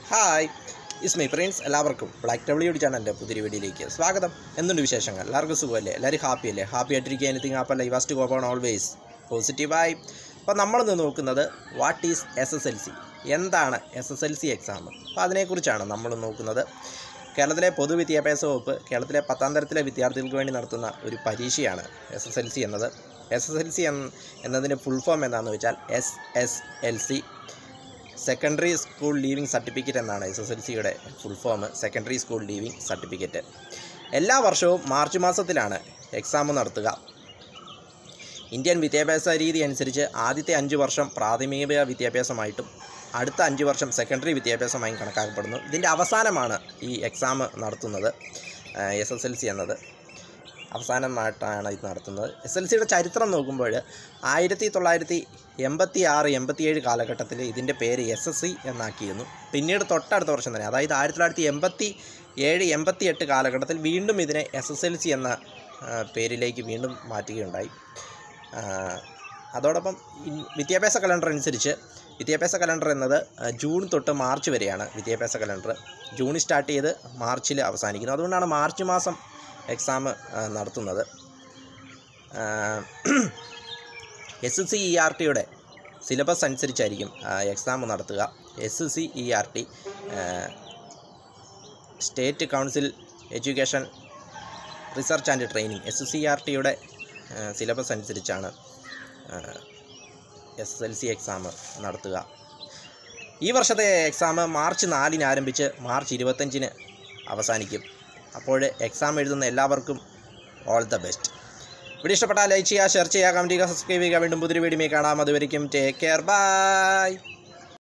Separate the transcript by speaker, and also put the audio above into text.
Speaker 1: hi it's me Prince എല്ലാവർക്കും black W D ചാനലിൻ്റെ പുതിയ വീഡിയോയിലേക്ക് സ്വാഗതം എന്തുണ്ട് വിശേഷങ്ങൾ എല്ലാവർക്കും സുഖമല്ലേ എല്ലാവരും ഹാപ്പി അല്ലേ ഹാപ്പി ആയിട്ടിരിക്കുക എനിത്തിങ് ആപ്പല്ല ഐ വാസ്റ്റ് ഗോപ്പ് ഓൺ ഓൾവേസ് പോസിറ്റീവായി അപ്പോൾ നമ്മളിന്ന് നോക്കുന്നത് what is S S L C എന്താണ് S S L C exam അപ്പോൾ അതിനെക്കുറിച്ചാണ് നമ്മൾ നോക്കുന്നത് കേരളത്തിലെ പൊതുവിദ്യാഭ്യാസ വകുപ്പ് കേരളത്തിലെ പത്താം തരത്തിലെ വിദ്യാർത്ഥികൾക്ക് വേണ്ടി നടത്തുന്ന ഒരു പരീക്ഷയാണ് എസ് എസ് എൽ സി എന്നത് എസ് എസ് എൽ സി എന്നതിൻ്റെ ഫുൾ ഫോം എന്താണെന്ന് വെച്ചാൽ S S L C secondary school leaving certificate എന്നാണ് എസ് എസ് എൽ സിയുടെ full form secondary school leaving certificate എല്ലാ വർഷവും മാർച്ച് മാസത്തിലാണ് എക്സാം നടത്തുക ഇന്ത്യൻ വിദ്യാഭ്യാസ രീതി അനുസരിച്ച് ആദ്യത്തെ അഞ്ച് വർഷം പ്രാഥമിക വിദ്യാഭ്യാസമായിട്ടും അടുത്ത അഞ്ച് വർഷം സെക്കൻഡറി വിദ്യാഭ്യാസമായും കണക്കാക്കപ്പെടുന്നു ഇതിൻ്റെ അവസാനമാണ് ഈ എക്സാം നടത്തുന്നത് എസ് എസ് എൽ സി എന്നത് അവസാനമായിട്ടാണ് ഇത് നടത്തുന്നത് എസ് എൽ സിയുടെ ചരിത്രം നോക്കുമ്പോൾ ആയിരത്തി തൊള്ളായിരത്തി എൺപത്തി ആറ് എൺപത്തിയേഴ് കാലഘട്ടത്തിൽ ഇതിൻ്റെ പേര് എസ് എസ് സി എന്നാക്കിയിരുന്നു പിന്നീട് തൊട്ടടുത്ത വർഷം തന്നെ അതായത് ആയിരത്തി തൊള്ളായിരത്തി എൺപത്തി ഏഴ് എൺപത്തി എട്ട് കാലഘട്ടത്തിൽ വീണ്ടും ഇതിനെ എസ് എസ് എൽ സി എന്ന ആ, പേരിലേക്ക് വീണ്ടും മാറ്റുകയുണ്ടായി ആ, അതോടൊപ്പം ഇൻ- വിദ്യാഭ്യാസ കലണ്ടർ അനുസരിച്ച് വിദ്യാഭ്യാസ കലണ്ടർ എന്നത് ആ, ജൂൺ തൊട്ട് മാർച്ച് വരെയാണ് വിദ്യാഭ്യാസ കലണ്ടർ ജൂണിൽ സ്റ്റാർട്ട് ചെയ്ത് മാർച്ചിൽ അവസാനിക്കുന്നു അതുകൊണ്ടാണ് മാർച്ച് മാസം എക്സാം നടത്തുന്നത് എസ് സി ഇ ആർ ടിയുടെ സിലബസ് അനുസരിച്ചായിരിക്കും എക്സാം നടത്തുക S C E R T state council education research and training S C R ടിയുടെ സിലബസ് അനുസരിച്ചാണ് എസ് എൽ സി എക്സാം നടത്തുക ഈ വർഷത്തെ എക്സാം മാർച്ച് നാലിന് ആരംഭിച്ച് മാർച്ച് ഇരുപത്തഞ്ചിന് അവസാനിക്കും അപ്പോൾ എക്സാം എഴുതുന്ന എല്ലാവർക്കും ഓൾ ദ ബെസ്റ്റ് വീഡിയോ ഇഷ്ടപ്പെട്ടാൽ ലൈക്ക് ചെയ്യുക ഷെയർ ചെയ്യുക കമൻറ്റ് ചെയ്യുക സബ്സ്ക്രൈബ് ചെയ്യുക വീണ്ടും പുതിയ വീഡിയോ കാണാം അതുവരെയും ടേക്ക് കെയർ ബൈ